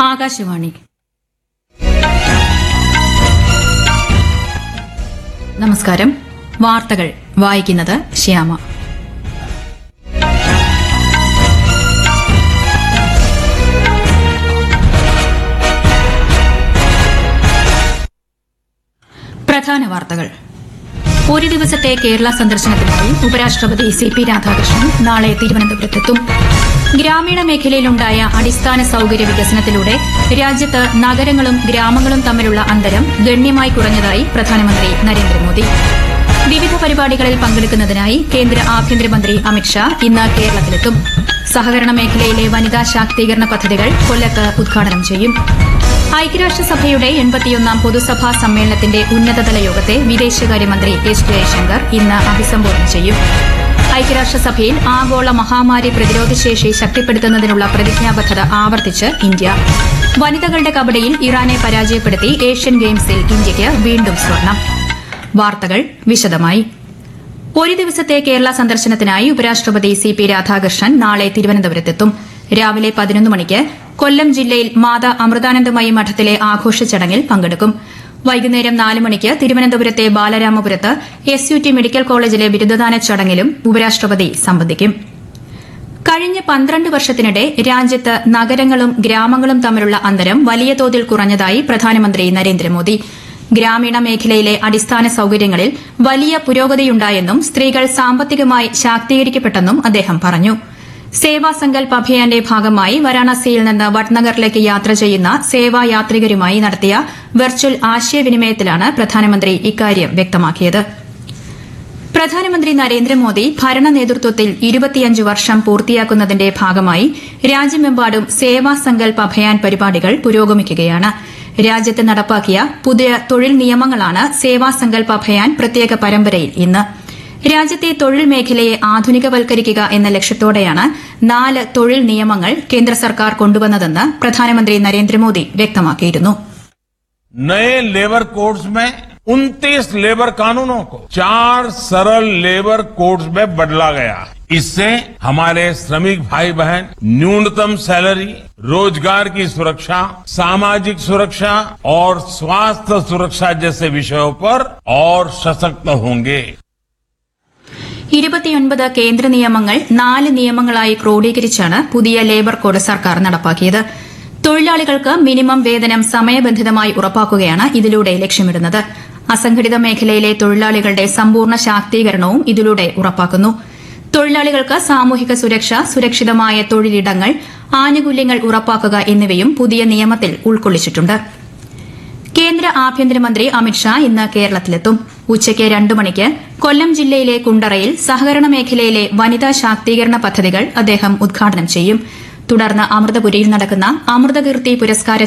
ആകാശവാണി നമസ്കാരം വാർത്തകൾ വായിക്കുന്നത് ശ്യാമ പ്രധാന വാർത്തകൾ ഒരു ദിവസത്തെ കേരള സന്ദർശനത്തിനായി ഉപരാഷ്ട്രപതി സി പി രാധാകൃഷ്ണൻ നാളെ തിരുവനന്തപുരത്തെത്തും ഗ്രാമീണ മേഖലയിലുണ്ടായ അടിസ്ഥാന സൌകര്യ വികസനത്തിലൂടെ രാജ്യത്ത് നഗരങ്ങളും ഗ്രാമങ്ങളും തമ്മിലുള്ള അന്തരം ഗണ്യമായി കുറഞ്ഞതായി പ്രധാനമന്ത്രി നരേന്ദ്രമോദി വിവിധ പരിപാടികളിൽ പങ്കെടുക്കുന്നതിനായി കേന്ദ്ര ആഭ്യന്തരമന്ത്രി അമിത്ഷാ ഇന്ന് കേരളത്തിലെത്തും സഹകരണ മേഖലയിലെ വനിതാ ശാക്തീകരണ പദ്ധതികൾ കൊല്ലത്ത് ഉദ്ഘാടനം ചെയ്യും ഐക്യരാഷ്ട്രസഭയുടെ എൺപത്തിയൊന്നാം പൊതുസഭാ സമ്മേളനത്തിന്റെ ഉന്നതതല യോഗത്തെ വിദേശകാര്യമന്ത്രി എസ് ജയശങ്കർ ഇന്ന് അഭിസംബോധന ചെയ്യും ഐക്യരാഷ്ട്രസഭയിൽ ആഗോള മഹാമാരി പ്രതിരോധശേഷി ശക്തിപ്പെടുത്തുന്നതിനുള്ള പ്രതിജ്ഞാബദ്ധത ആവർത്തിച്ച് ഇന്ത്യ വനിതകളുടെ കബഡിയിൽ ഇറാനെ പരാജയപ്പെടുത്തി ഏഷ്യൻ ഗെയിംസിൽ ഇന്ത്യയ്ക്ക് വീണ്ടും സ്വർണം വാർത്തകൾ വിശദമായി ഒരു ദിവസത്തെ കേരള സന്ദർശനത്തിനായി ഉപരാഷ്ട്രപതി സി പി രാധാകൃഷ്ണൻ നാളെ തിരുവനന്തപുരത്തെത്തും രാവിലെ പതിനൊന്ന് മണിക്ക് കൊല്ലം ജില്ലയിൽ മാതാ അമൃതാനന്ദമയി മഠത്തിലെ ആഘോഷ ചടങ്ങിൽ പങ്കെടുക്കും വൈകുന്നേരം നാല് മണിക്ക് തിരുവനന്തപുരത്തെ ബാലരാമപുരത്ത് എസ് യു ടി മെഡിക്കൽ കോളേജിലെ ബിരുദദാന ചടങ്ങിലും ഉപരാഷ്ട്രപതി സംബന്ധിക്കും കഴിഞ്ഞ പന്ത്രണ്ട് വർഷത്തിനിടെ രാജ്യത്ത് നഗരങ്ങളും ഗ്രാമങ്ങളും തമ്മിലുള്ള അന്തരം വലിയ തോതിൽ കുറഞ്ഞതായി പ്രധാനമന്ത്രി നരേന്ദ്രമോദി ഗ്രാമീണ മേഖലയിലെ അടിസ്ഥാന സൌകര്യങ്ങളിൽ വലിയ പുരോഗതിയുണ്ടായെന്നും സ്ത്രീകൾ സാമ്പത്തികമായി ശാക്തീകരിക്കപ്പെട്ടെന്നും അദ്ദേഹം പറഞ്ഞു സേവാ സങ്കൽപ് അഭിയാന്റെ ഭാഗമായി വാരാണസിയിൽ നിന്ന് വട്നഗറിലേക്ക് യാത്ര ചെയ്യുന്ന സേവാ യാത്രികരുമായി നടത്തിയ വെർച്വൽ ആശയവിനിമയത്തിലാണ് പ്രധാനമന്ത്രി ഇക്കാര്യം വ്യക്തമാക്കിയത് പ്രധാനമന്ത്രി നരേന്ദ്രമോദി ഭരണ നേതൃത്വത്തിൽ ഇരുപത്തിയഞ്ച് വർഷം പൂർത്തിയാക്കുന്നതിന്റെ ഭാഗമായി രാജ്യമെമ്പാടും സേവാ സങ്കൽപ് അഭിയാൻ പരിപാടികൾ പുരോഗമിക്കുകയാണ് രാജ്യത്ത് നടപ്പാക്കിയ പുതിയ തൊഴിൽ നിയമങ്ങളാണ് സേവാ സങ്കൽപ് അഭിയാൻ പ്രത്യേക പരമ്പരയിൽ ഇന്ന് രാജ്യത്തെ തൊഴിൽ മേഖലയെ ആധുനികവൽക്കരിക്കുക എന്ന ലക്ഷ്യത്തോടെയാണ് നാല് തൊഴിൽ നിയമങ്ങൾ കേന്ദ്ര സർക്കാർ കൊണ്ടുവന്നതെന്ന് പ്രധാനമന്ത്രി നരേന്ദ്രമോദി വ്യക്തമാക്കിയിരുന്നു नए लेबर कोड्स में 29 लेबर कानूनों को चार सरल लेबर कोड्स में बदला गया इससे हमारे श्रमिक भाई बहन न्यूनतम सैलरी रोजगार की सुरक्षा सामाजिक सुरक्षा और स्वास्थ्य सुरक्षा जैसे विषयों पर और सशक्त होंगे ഇരുപത്തിയൊൻപത് കേന്ദ്ര നിയമങ്ങൾ നാല് നിയമങ്ങളായി ക്രോഡീകരിച്ചാണ് പുതിയ ലേബർ കോഡ് സർക്കാർ നടപ്പാക്കിയത് തൊഴിലാളികൾക്ക് മിനിമം വേതനം സമയബന്ധിതമായി ഉറപ്പാക്കുകയാണ് ഇതിലൂടെ ലക്ഷ്യമിടുന്നത് അസംഘടിത മേഖലയിലെ തൊഴിലാളികളുടെ സമ്പൂർണ്ണ ശാക്തീകരണവും ഇതിലൂടെ ഉറപ്പാക്കുന്നു തൊഴിലാളികൾക്ക് സാമൂഹിക സുരക്ഷ സുരക്ഷിതമായ തൊഴിലിടങ്ങൾ ആനുകൂല്യങ്ങൾ ഉറപ്പാക്കുക എന്നിവയും പുതിയ നിയമത്തിൽ ഉൾക്കൊള്ളിച്ചിട്ടുണ്ട് കേന്ദ്ര ആഭ്യന്തരമന്ത്രി അമിത്ഷാ ഇന്ന് കേരളത്തിലെത്തും ഉച്ചയ്ക്ക് രണ്ട് മണിക്ക് കൊല്ലം ജില്ലയിലെ കുണ്ടറയിൽ സഹകരണ മേഖലയിലെ വനിതാ ശാക്തീകരണ പദ്ധതികൾ അദ്ദേഹം ഉദ്ഘാടനം ചെയ്യും തുടർന്ന് അമൃതപുരിയിൽ നടക്കുന്ന അമൃതകീർത്തി പുരസ്കാര